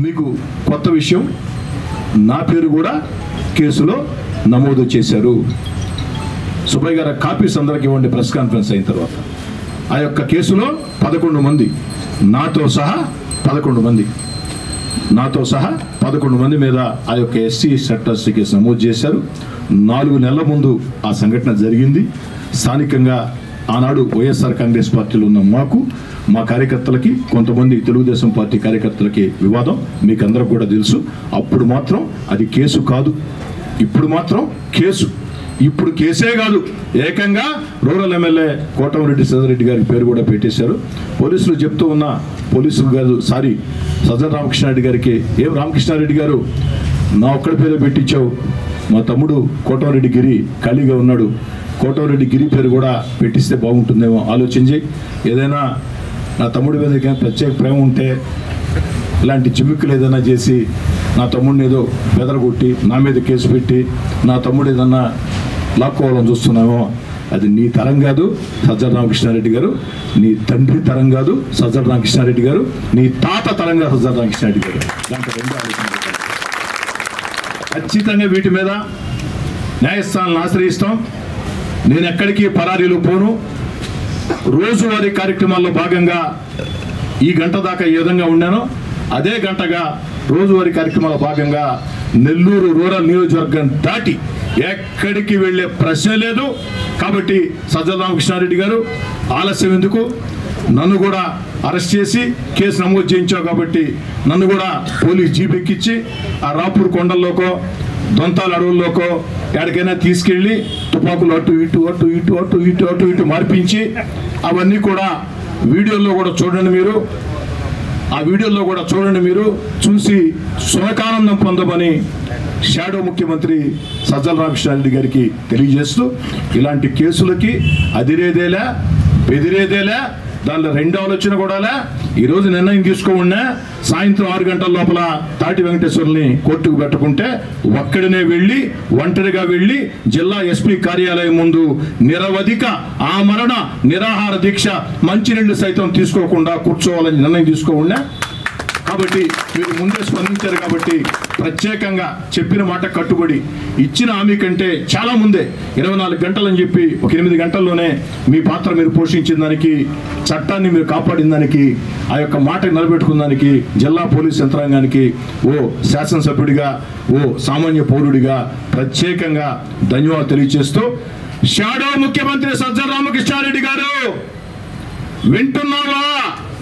మీకు కొత్త విషయం నా పేరు కూడా కేసులో నమోదు చేశారు సుబ్బయ్య గారు కాపీస్ అందరికి ఇవ్వండి ప్రెస్ కాన్ఫరెన్స్ అయిన తర్వాత ఆ యొక్క కేసులో పదకొండు మంది నాతో సహా పదకొండు మంది నాతో సహా పదకొండు మంది మీద ఆ యొక్క ఎస్సీ చట్టాసి కేసు నమోదు చేశారు నాలుగు నెలల ముందు ఆ సంఘటన జరిగింది స్థానికంగా ఆనాడు వైఎస్ఆర్ కాంగ్రెస్ పార్టీలో ఉన్న మాకు మా కార్యకర్తలకి కొంతమంది తెలుగుదేశం పార్టీ కార్యకర్తలకి వివాదం మీకు అందరికి కూడా తెలుసు అప్పుడు మాత్రం అది కేసు కాదు ఇప్పుడు మాత్రం కేసు ఇప్పుడు కేసే కాదు ఏకంగా రూరల్ ఎమ్మెల్యే కోటమిరెడ్డి సదరెడ్డి గారి పేరు కూడా పెట్టేశారు పోలీసులు చెప్తూ ఉన్న పోలీసులు గారు సారీ సజ్జన రామకృష్ణారెడ్డి గారికి ఏం రామకృష్ణారెడ్డి గారు నా ఒక్కడి పేరే పెట్టించావు మా తమ్ముడు కోటమిరెడ్డి గిరి ఖాళీగా ఉన్నాడు కోటమిరెడ్డి గిరి పేరు కూడా పెట్టిస్తే బాగుంటుందేమో ఆలోచించి ఏదైనా నా తమ్ముడి మీద ఏదైనా ప్రత్యేక ప్రేమ ఉంటే ఇలాంటి చిమ్మిక్కులు ఏదైనా చేసి నా తమ్ముడిని ఏదో బెదరగొట్టి నా మీద కేసు పెట్టి నా తమ్ముడు ఏదన్నా లాక్కోవాలని చూస్తున్నామో అది నీ తరం కాదు సజ్జల రామకృష్ణారెడ్డి గారు నీ తండ్రి తరం కాదు సజ్జల రామకృష్ణారెడ్డి గారు నీ తాత తరంగా సజ్జల రామకృష్ణారెడ్డి గారు దాంట్లో రెండు ఆలోచనలు ఉన్నాయి. ఖచ్చితంగా వీటి మీద న్యాయస్థానాలను ఆశ్రయిస్తాం నేను ఎక్కడికి పరారీలు పోను రోజువారీ కార్యక్రమాల్లో భాగంగా ఈ గంట దాకా ఏ విధంగా ఉన్నానో అదే గంటగా రోజువారీ కార్యక్రమాల భాగంగా నెల్లూరు రూరల్ నియోజకవర్గం దాటి ఎక్కడికి వెళ్ళే ప్రశ్న లేదు కాబట్టి సజ్జల రామకృష్ణారెడ్డి గారు ఆలస్యం ఎందుకు నన్ను కూడా అరెస్ట్ చేసి కేసు నమోదు చేయించావు కాబట్టి నన్ను కూడా పోలీస్ జీప్ ఎక్కించి ఆ రాపూర్ కొండల్లోకో దొంతాల అడవుల్లోకో ఎక్కడికైనా తీసుకెళ్ళి తుపాకులు అటు ఇటు అటు ఇటు అటు ఇటు అటు ఇటు మార్పించి అవన్నీ కూడా వీడియోల్లో కూడా చూడండి మీరు ఆ వీడియోలో కూడా చూడండి మీరు చూసి సునకానందం పొందమని షాడో ముఖ్యమంత్రి సజ్జల రామకృష్ణారెడ్డి గారికి తెలియజేస్తూ ఇలాంటి కేసులకి అదిరేదేలా బెదిరేదేలా దానిలో రెండో ఆలోచన కూడా ఈరోజు నిర్ణయం తీసుకోకుండా సాయంత్రం ఆరు గంటల లోపల తాటి వెంకటేశ్వరుని కోర్టుకు పెట్టుకుంటే ఒక్కడినే వెళ్ళి ఒంటరిగా వెళ్ళి జిల్లా ఎస్పీ కార్యాలయం ముందు నిరవధిక ఆ మరణ నిరాహార దీక్ష మంచినీళ్లు సైతం తీసుకోకుండా కూర్చోవాలని నిర్ణయం తీసుకోకుండా కాబట్టి మీరు ముందే స్పందించారు కాబట్టి ప్రత్యేకంగా చెప్పిన మాట కట్టుబడి ఇచ్చిన హామీ కంటే చాలా ముందే ఇరవై నాలుగు గంటలని చెప్పి ఒక ఎనిమిది గంటల్లోనే మీ పాత్ర మీరు పోషించిన దానికి చట్టాన్ని మీరు కాపాడిన దానికి ఆ యొక్క మాట నిలబెట్టుకున్న దానికి జిల్లా పోలీస్ యంత్రాంగానికి ఓ శాసనసభ్యుడిగా ఓ సామాన్య పౌరుడిగా ప్రత్యేకంగా ధన్యవాదాలు తెలియజేస్తూ షాడో ముఖ్యమంత్రి సజ్జల రామకృష్ణారెడ్డి గారు వింటున్నావా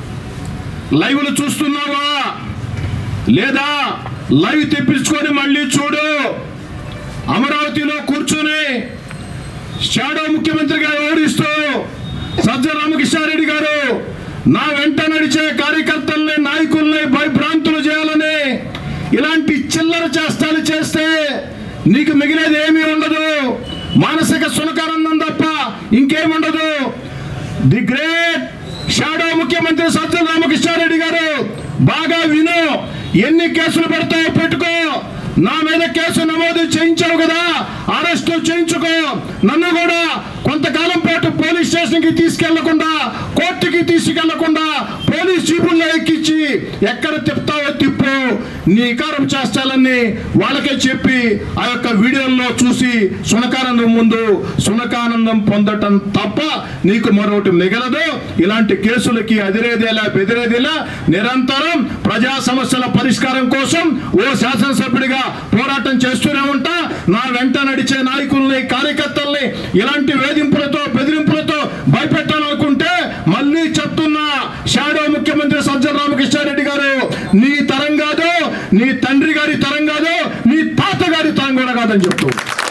లైవ్లు చూస్తున్నావా లేదా లైవ్ తెప్పించుకొని మళ్ళీ చూడు అమరావతిలో కూర్చొని షాడో ముఖ్యమంత్రిగా వ్యవహరిస్తూ సజ్జల రామకృష్ణారెడ్డి గారు నా వెంట నడిచే కార్యకర్తల్ని నాయకుల్ని భయభ్రాంతులు చేయాలని ఇలాంటి చిల్లర చేష్టాలు చేస్తే నీకు మిగిలేది ఏమీ ఉండదు మానసిక సునకానందం తప్ప ఇంకేముండదు ది గ్రేట్ షాడో ముఖ్యమంత్రి సజ్జల రామకృష్ణారెడ్డి గారు బాగా విను ఎన్ని కేసులు పెడతావో పెట్టుకో నా మీద కేసు నమోదు చేయించావు కదా అరెస్ట్ చేయించుకో నన్ను కూడా కొంతకాలం పాటు పోలీస్ స్టేషన్ కి తీసుకెళ్లకుండా కోర్టుకి తీసుకెళ్లకుండా పోలీస్ జీపుల్లో ఎక్కించి ఎక్కడ తిప్పుతావో తిప్పు నీ ఇకారం చేస్తాలని వాళ్ళకే చెప్పి ఆ యొక్క వీడియోల్లో చూసి సునకానందం ముందు సునకానందం పొందటం తప్ప నీకు మరొకటి మిగలదు ఇలాంటి కేసులకి అదిరేదేలా బెదిరేదేలా నిరంతరం ప్రజా సమస్యల పరిష్కారం కోసం ఓ శాసనసభ్యుడిగా పోరాటం చేస్తూనే ఉంటా నా వెంట నడిచే నాయకుల్ని కార్యకర్తల్ని ఇలాంటి వేధింపులతో బెదిరింపులతో భయపెట్టాలనుకుంటే మళ్ళీ చెప్తున్నా షాడో ముఖ్యమంత్రి సజ్జల రామకృష్ణారెడ్డి గారు నీ తరం కాదు నీ తండ్రి గారి తరం కాదు నీ తాత గారి తరం కూడా కాదని చెప్తూ